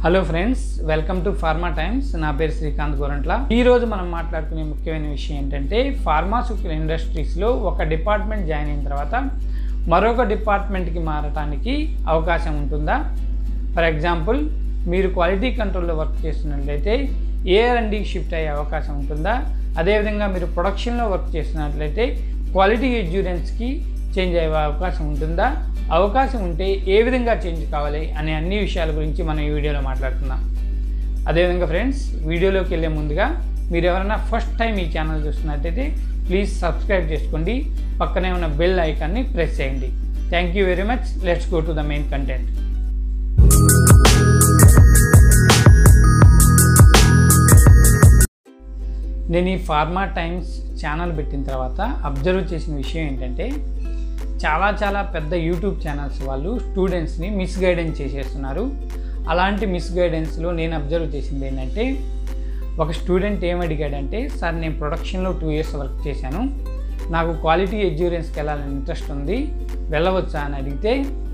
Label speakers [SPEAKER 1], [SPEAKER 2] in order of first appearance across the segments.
[SPEAKER 1] hello friends welcome to pharma times నా పేరు శ్రీకాంత్ గోరంట్ల ఈ రోజు మనం మాట్లాడుకునే ముఖ్యమైన విషయం ఏంటంటే ఫార్మాస్యూటికల్ ఇండస్ట్రీస్లో ఒక డిపార్ట్మెంట్ జాయిన్ అయిన తర్వాత మరొక డిపార్ట్మెంట్కి మారటానికి అవకాశం ఉంటుందా ఫర్ ఎగ్జాంపుల్ మీరు క్వాలిటీ కంట్రోల్లో వర్క్ చేస్తున్నట్లయితే ఏఆర్ఎండికి షిఫ్ట్ అయ్యే అవకాశం ఉంటుందా అదేవిధంగా మీరు ప్రొడక్షన్లో వర్క్ చేస్తున్నట్లయితే క్వాలిటీ ఎడ్యూరెన్స్కి చేంజ్ అయ్యే అవకాశం ఉంటుందా అవకాశం ఉంటే ఏ విధంగా చేంజ్ కావాలి అనే అన్ని విషయాల గురించి మనం ఈ వీడియోలో మాట్లాడుకుందాం అదేవిధంగా ఫ్రెండ్స్ వీడియోలోకి వెళ్ళే ముందుగా మీరు ఎవరైనా ఫస్ట్ టైం ఈ ఛానల్ చూస్తున్నట్టయితే ప్లీజ్ సబ్స్క్రైబ్ చేసుకోండి పక్కనే ఉన్న బెల్ ఐకాన్ని ప్రెస్ చేయండి thank you very much let's go to the main content నేను ఈ ఫార్మా టైమ్స్ ఛానల్ పెట్టిన తర్వాత అబ్జర్వ్ చేసిన విషయం ఏంటంటే చాలా చాలా పెద్ద యూట్యూబ్ ఛానల్స్ వాళ్ళు స్టూడెంట్స్ని మిస్గైడెన్స్ చేసేస్తున్నారు అలాంటి మిస్గైడెన్స్లో నేను అబ్జర్వ్ చేసింది ఏంటంటే ఒక స్టూడెంట్ ఏం అడిగాడంటే సార్ నేను ప్రొడక్షన్లో టూ ఇయర్స్ వర్క్ చేశాను నాకు క్వాలిటీ ఎడ్యూరెన్స్కి వెళ్ళాలని ఇంట్రెస్ట్ ఉంది వెళ్ళవచ్చా అని అడిగితే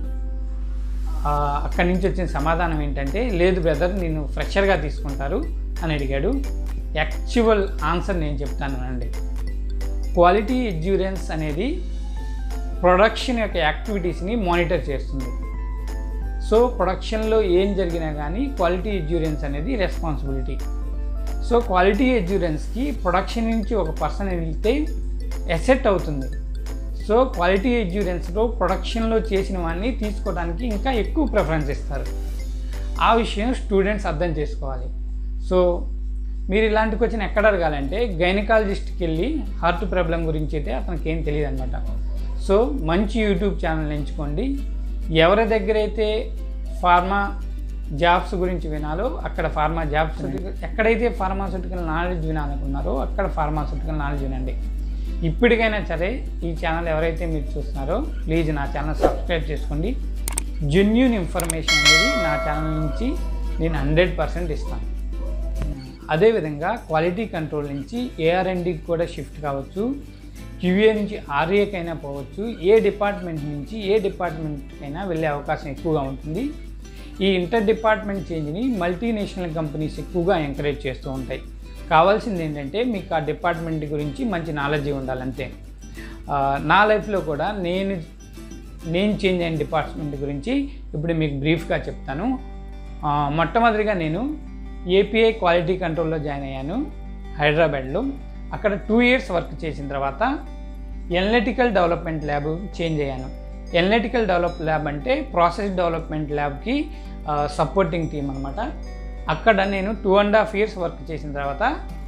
[SPEAKER 1] ఆ, అక్కడి నుంచి వచ్చిన సమాధానం ఏంటంటే లేదు బ్రదర్ నేను ఫ్రెషర్గా తీసుకుంటారు అని అడిగాడు యాక్చువల్ ఆన్సర్ నేను చెప్తాను అండి క్వాలిటీ ఎడ్యూరెన్స్ అనేది ప్రొడక్షన్ యొక్క యాక్టివిటీస్ని మానిటర్ చేస్తుంది సో ప్రొడక్షన్లో ఏం జరిగినా కానీ క్వాలిటీ ఎడ్యూరెన్స్ అనేది రెస్పాన్సిబిలిటీ సో క్వాలిటీ ఎడ్యూరెన్స్కి ప్రొడక్షన్ నుంచి ఒక పర్సన్ వెళ్తే ఎసెట్ అవుతుంది సో క్వాలిటీ ఎడ్యూరెన్స్లో ప్రొడక్షన్లో చేసినవన్నీ తీసుకోవడానికి ఇంకా ఎక్కువ ప్రిఫరెన్స్ ఇస్తారు ఆ విషయం స్టూడెంట్స్ అర్థం చేసుకోవాలి సో మీరు ఇలాంటి క్వశ్చన్ ఎక్కడ అడగాలంటే గైనకాలజిస్ట్కి వెళ్ళి హార్ట్ ప్రాబ్లం గురించి అయితే అతనికి ఏం తెలియదు అనమాట సో మంచి యూట్యూబ్ ఛానల్ ఎంచుకోండి ఎవరి దగ్గర అయితే ఫార్మా జాబ్స్ గురించి వినాలో అక్కడ ఫార్మా జాబ్స్ ఎక్కడైతే ఫార్మాసూటికల్ నాలెడ్జ్ వినాలనుకున్నారో అక్కడ ఫార్మాసూటికల్ నాలెడ్జ్ వినండి ఇప్పటికైనా సరే ఈ ఛానల్ ఎవరైతే మీరు చూస్తున్నారో ప్లీజ్ నా ఛానల్ సబ్స్క్రైబ్ చేసుకోండి జెన్యున్ ఇన్ఫర్మేషన్ అనేది నా ఛానల్ నుంచి నేను హండ్రెడ్ పర్సెంట్ ఇస్తాను అదేవిధంగా క్వాలిటీ కంట్రోల్ నుంచి ఏఆర్ఎండికి కూడా షిఫ్ట్ కావచ్చు క్యూఏ నుంచి ఆర్ఏకైనా పోవచ్చు ఏ డిపార్ట్మెంట్ నుంచి ఏ డిపార్ట్మెంట్కైనా వెళ్ళే అవకాశం ఎక్కువగా ఉంటుంది ఈ ఇంటర్ డిపార్ట్మెంట్ చేంజ్ని మల్టీనేషనల్ కంపెనీస్ ఎక్కువగా ఎంకరేజ్ చేస్తూ ఉంటాయి కావాల్సింది ఏంటంటే మీకు ఆ డిపార్ట్మెంట్ గురించి మంచి నాలెడ్జ్ ఉండాలంతే ఆ, నా లైఫ్లో కూడా నేను నేను చేంజ్ అయిన డిపార్ట్మెంట్ గురించి ఇప్పుడు మీకు బ్రీఫ్గా చెప్తాను ఆ, మొట్టమొదటిగా నేను ఏపీఐ క్వాలిటీ కంట్రోల్లో జాయిన్ అయ్యాను హైదరాబాద్లో అక్కడ టూ ఇయర్స్ వర్క్ చేసిన తర్వాత ఎనలిటికల్ డెవలప్మెంట్ ల్యాబ్ చేంజ్ అయ్యాను ఎనలిటికల్ డెవలప్ ల్యాబ్ అంటే ప్రాసెస్ డెవలప్మెంట్ ల్యాబ్కి సపోర్టింగ్ టీమ్ అనమాట అక్కడ నేను two and half years work చేసిన తర్వాత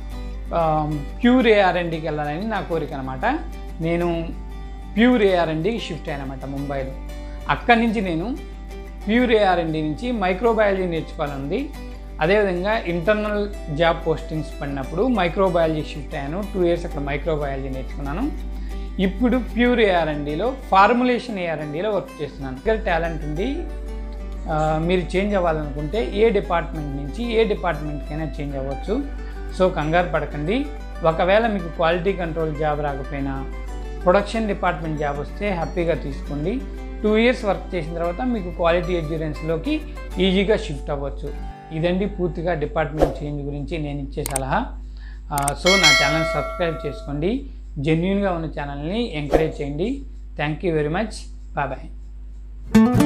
[SPEAKER 1] ప్యూర్ ఏఆర్ఎండికి వెళ్ళాలని నా కోరిక అనమాట నేను ప్యూర్ ఏఆర్ఎండికి షిఫ్ట్ అయ్యానమాట ముంబైలో అక్కడి నుంచి నేను ప్యూర్ ఏఆర్ఎండి నుంచి మైక్రోబయాలజీ నేర్చుకోవాలనుంది అదేవిధంగా ఇంటర్నల్ జాబ్ పోస్టింగ్స్ పడినప్పుడు మైక్రోబయాలజీ షిఫ్ట్ అయ్యాను టూ ఇయర్స్ అక్కడ మైక్రోబయాలజీ నేర్చుకున్నాను ఇప్పుడు ప్యూర్ ఏఆర్ఎండిలో ఫార్ములేషన్ ఏఆర్ఎండిలో వర్క్ చేస్తున్నాను ఇక్కడ టాలెంట్ ఉంది ఆ, మీరు చేంజ్ అవ్వాలనుకుంటే ఏ డిపార్ట్మెంట్ నుంచి ఏ డిపార్ట్మెంట్కైనా చేంజ్ అవ్వచ్చు సో కంగారు పడకండి ఒకవేళ మీకు క్వాలిటీ కంట్రోల్ జాబ్ రాకపోయినా ప్రొడక్షన్ డిపార్ట్మెంట్ జాబ్ వస్తే హ్యాపీగా తీసుకోండి టూ ఇయర్స్ వర్క్ చేసిన తర్వాత మీకు క్వాలిటీ ఎడ్యూరెన్స్లోకి ఈజీగా షిఫ్ట్ అవ్వచ్చు ఇదండి పూర్తిగా డిపార్ట్మెంట్ చేంజ్ గురించి నేను ఇచ్చే సలహా ఆ, సో నా ఛానల్ సబ్స్క్రైబ్ చేసుకోండి జెన్యున్గా ఉన్న ఛానల్ని ఎంకరేజ్ చేయండి thank you very much bye bye